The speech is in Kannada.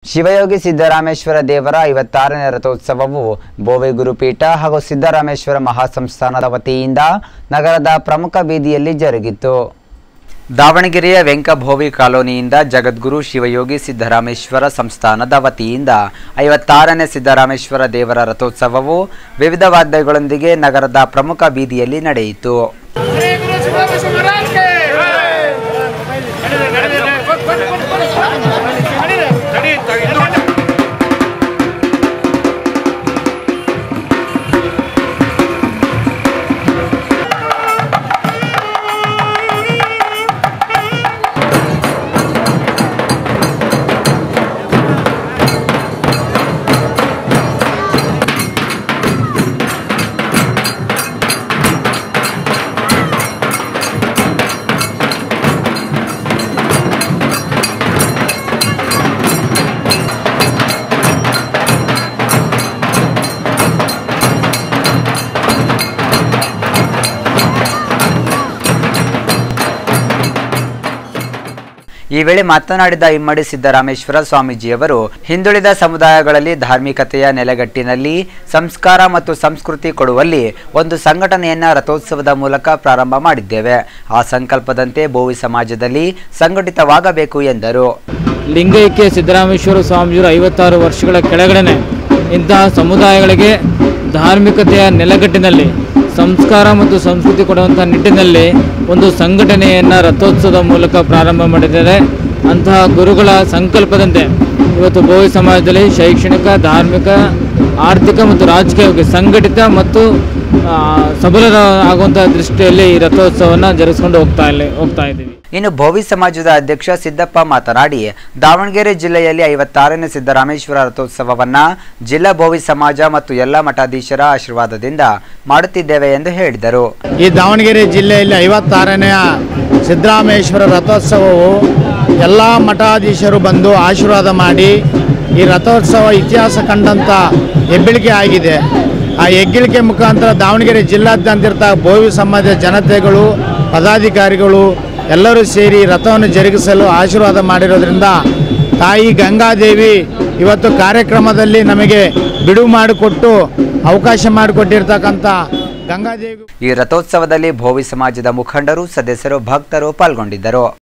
ಶಿವಯೋಗಿ ಸಿದ್ದರಾಮೇಶ್ವರ ದೇವರ ಐವತ್ತಾರನೇ ರಥೋತ್ಸವವು ಬೋವೆ ಗುರುಪೀಠ ಹಾಗೂ ಸಿದ್ದರಾಮೇಶ್ವರ ಮಹಾಸಂಸ್ಥಾನದ ವತಿಯಿಂದ ನಗರದ ಪ್ರಮುಖ ಬೀದಿಯಲ್ಲಿ ಜರುಗಿತು ದಾವಣಗೆರೆಯ ವೆಂಕಭೋವಿ ಕಾಲೋನಿಯಿಂದ ಜಗದ್ಗುರು ಶಿವಯೋಗಿ ಸಿದ್ದರಾಮೇಶ್ವರ ಸಂಸ್ಥಾನದ ವತಿಯಿಂದ ಐವತ್ತಾರನೇ ಸಿದ್ದರಾಮೇಶ್ವರ ದೇವರ ರಥೋತ್ಸವವು ವಿವಿಧ ವಾದ್ಯಗಳೊಂದಿಗೆ ನಗರದ ಪ್ರಮುಖ ಬೀದಿಯಲ್ಲಿ ನಡೆಯಿತು श्री गुरु सिद्धरामेश्वर महाराज के ನಡೀರಿ, ನಡೀರಿ, ನಡೀರಿ. ಕೊಟ್, ಕೊಟ್, ಕೊಟ್, ಕೊಟ್. ನಡೀರಿ. ನಡಿ, ತ- ಇದು ಮಾಡಿ. ಈ ವೇಳೆ ಮಾತನಾಡಿದ ಇಮ್ಮಡಿ ಸಿದ್ದರಾಮೇಶ್ವರ ಸ್ವಾಮೀಜಿಯವರು ಹಿಂದುಳಿದ ಸಮುದಾಯಗಳಲ್ಲಿ ಧಾರ್ಮಿಕತೆಯ ನೆಲೆಗಟ್ಟಿನಲ್ಲಿ ಸಂಸ್ಕಾರ ಮತ್ತು ಸಂಸ್ಕೃತಿ ಕೊಡುವಲ್ಲಿ ಒಂದು ಸಂಘಟನೆಯನ್ನ ರಥೋತ್ಸವದ ಮೂಲಕ ಪ್ರಾರಂಭ ಮಾಡಿದ್ದೇವೆ ಆ ಸಂಕಲ್ಪದಂತೆ ಬೋವಿ ಸಮಾಜದಲ್ಲಿ ಸಂಘಟಿತವಾಗಬೇಕು ಎಂದರು ಲಿಂಗೈಕ್ಯ ಸಿದ್ದರಾಮೇಶ್ವರ ಸ್ವಾಮೀಜಿಯವರು ಐವತ್ತಾರು ವರ್ಷಗಳ ಕೆಳಗಡೆ ಇಂತಹ ಸಮುದಾಯಗಳಿಗೆ ಧಾರ್ಮಿಕತೆಯ ನೆಲೆಗಟ್ಟಿನಲ್ಲಿ ಸಂಸ್ಕಾರ ಮತ್ತು ಸಂಸ್ಕೃತಿ ಕೊಡುವಂಥ ನಿಟ್ಟಿನಲ್ಲಿ ಒಂದು ಸಂಘಟನೆಯನ್ನು ರಥೋತ್ಸವದ ಮೂಲಕ ಪ್ರಾರಂಭ ಮಾಡಿದ್ದಾರೆ ಅಂತಹ ಗುರುಗಳ ಸಂಕಲ್ಪದಂತೆ ಇವತ್ತು ಬೋವಿ ಸಮಾಜದಲ್ಲಿ ಶೈಕ್ಷಣಿಕ ಧಾರ್ಮಿಕ ಆರ್ಥಿಕ ಮತ್ತು ರಾಜಕೀಯವಾಗಿ ಸಂಘಟಿತ ಮತ್ತು ಆ, ಸಬಲರ ಆಗುವಂಥ ದೃಷ್ಟಿಯಲ್ಲಿ ಈ ರಥೋತ್ಸವವನ್ನು ಜರುಗಿಸ್ಕೊಂಡು ಹೋಗ್ತಾ ಇಲ್ಲ ಹೋಗ್ತಾ ಇದ್ದೀವಿ ಇನ್ನು ಭೋವಿ ಸಮಾಜದ ಅಧ್ಯಕ್ಷ ಸಿದ್ದಪ್ಪ ಮಾತನಾಡಿ ದಾವಣಗೆರೆ ಜಿಲ್ಲೆಯಲ್ಲಿ ಐವತ್ತಾರನೇ ಸಿದ್ದರಾಮೇಶ್ವರ ರಥೋತ್ಸವವನ್ನ ಜಿಲ್ಲಾ ಭೋವಿ ಸಮಾಜ ಮತ್ತು ಎಲ್ಲ ಮಠಾಧೀಶರ ಆಶೀರ್ವಾದದಿಂದ ಮಾಡುತ್ತಿದ್ದೇವೆ ಎಂದು ಹೇಳಿದರು ಈ ದಾವಣಗೆರೆ ಜಿಲ್ಲೆಯಲ್ಲಿ ಐವತ್ತಾರನೆಯ ಸಿದ್ದರಾಮೇಶ್ವರ ರಥೋತ್ಸವವು ಎಲ್ಲ ಮಠಾಧೀಶರು ಬಂದು ಆಶೀರ್ವಾದ ಮಾಡಿ ಈ ರಥೋತ್ಸವ ಇತಿಹಾಸ ಕಂಡಂಥ ಹೆಗ್ಗಳಿಕೆ ಆಗಿದೆ ಆ ಹೆಗ್ಗಳಿಕೆ ಮುಖಾಂತರ ದಾವಣಗೆರೆ ಜಿಲ್ಲಾದ್ಯಂತ ಬೋವಿ ಸಮಾಜದ ಜನತೆಗಳು ಪದಾಧಿಕಾರಿಗಳು ಎಲ್ಲರೂ ಸೇರಿ ರಥವನ್ನು ಜರುಗಿಸಲು ಆಶೀರ್ವಾದ ಮಾಡಿರೋದ್ರಿಂದ ತಾಯಿ ಗಂಗಾದೇವಿ ಇವತ್ತು ಕಾರ್ಯಕ್ರಮದಲ್ಲಿ ನಮಗೆ ಬಿಡುವು ಮಾಡಿಕೊಟ್ಟು ಅವಕಾಶ ಮಾಡಿಕೊಟ್ಟಿರ್ತಕ್ಕಂಥ ಗಂಗಾದೇವಿ ಈ ರಥೋತ್ಸವದಲ್ಲಿ ಭೋವಿ ಸಮಾಜದ ಮುಖಂಡರು ಸದಸ್ಯರು ಭಕ್ತರು ಪಾಲ್ಗೊಂಡಿದ್ದರು